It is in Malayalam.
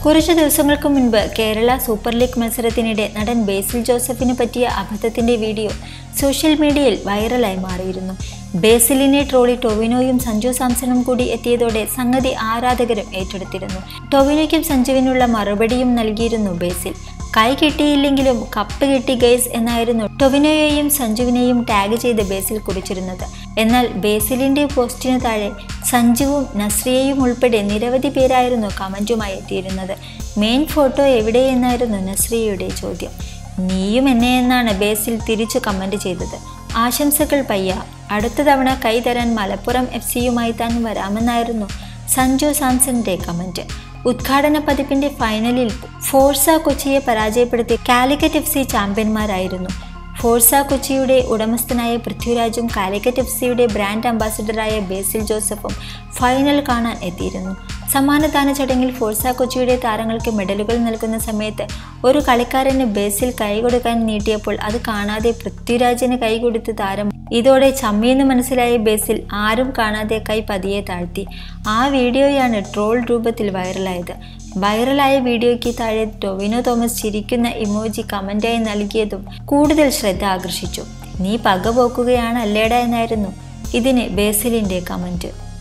കുറച്ചു ദിവസങ്ങൾക്ക് മുൻപ് കേരള സൂപ്പർ ലീഗ് മത്സരത്തിനിടെ നടൻ ബേസിൽ ജോസഫിന് പറ്റിയ അബദ്ധത്തിന്റെ വീഡിയോ സോഷ്യൽ മീഡിയയിൽ വൈറലായി മാറിയിരുന്നു ബേസിലിനെ ട്രോളി ടൊവിനോയും സഞ്ജു സാംസണും കൂടി എത്തിയതോടെ സംഗതി ആരാധകരും ഏറ്റെടുത്തിരുന്നു ടൊവിനോയ്ക്കും സഞ്ജുവിനുള്ള മറുപടിയും നൽകിയിരുന്നു ബേസിൽ കൈ കിട്ടിയില്ലെങ്കിലും കപ്പ് കിട്ടി ഗൈസ് എന്നായിരുന്നു ടൊവിനോയെയും സഞ്ജുവിനെയും ടാഗ് ചെയ്ത് ബേസിൽ കുറിച്ചിരുന്നത് എന്നാൽ ബേസിലിന്റെ പോസ്റ്റിനു താഴെ സഞ്ജുവും നസ്രിയയും ഉൾപ്പെടെ നിരവധി പേരായിരുന്നു കമന്റുമായി എത്തിയിരുന്നത് മെയിൻ ഫോട്ടോ എവിടെയെന്നായിരുന്നു നസ്രിയയുടെ ചോദ്യം നീയും എന്നെ എന്നാണ് ബേസിൽ തിരിച്ചു കമന്റ് ചെയ്തത് ആശംസകൾ പയ്യ അടുത്ത തവണ കൈ തരാൻ മലപ്പുറം എഫ് സിയുമായി താൻ വരാമെന്നായിരുന്നു സഞ്ജു സാംസന്റെ കമന്റ് ഉദ്ഘാടന പതിപ്പിന്റെ ഫൈനലിൽ ഫോർസ കൊച്ചിയെ പരാജയപ്പെടുത്തി കാലിക്കറ്റ് എഫ് സി ചാമ്പ്യന്മാരായിരുന്നു ഫോർസ കൊച്ചിയുടെ ഉടമസ്ഥനായ പൃഥ്വിരാജും കാലിക്കറ്റ് എഫ് സിയുടെ ബ്രാൻഡ് അംബാസിഡറായ ബേസിൽ ജോസഫും ഫൈനൽ കാണാൻ എത്തിയിരുന്നു സമ്മാനദാന ചടങ്ങിൽ ഫോർസ കൊച്ചിയുടെ താരങ്ങൾക്ക് മെഡലുകൾ നൽകുന്ന സമയത്ത് ഒരു കളിക്കാരന് ബേസിൽ കൈ കൊടുക്കാൻ നീട്ടിയപ്പോൾ അത് കാണാതെ പൃഥ്വിരാജിന് കൈ കൊടുത്ത് താരം ഇതോടെ ചമ്മിയെന്ന് മനസ്സിലായ ബേസിൽ ആരും കാണാതെ കൈ പതിയെ താഴ്ത്തി ആ വീഡിയോയാണ് ട്രോൾ രൂപത്തിൽ വൈറലായത് വൈറലായ വീഡിയോയ്ക്ക് താഴെ ടൊവിനോ തോമസ് ചിരിക്കുന്ന ഇമോജി കമന്റായി നൽകിയതും കൂടുതൽ ശ്രദ്ധ ആകർഷിച്ചു നീ പക പോക്കുകയാണ് അല്ലേടാ എന്നായിരുന്നു ഇതിന് ബേസിലിന്റെ കമന്റ്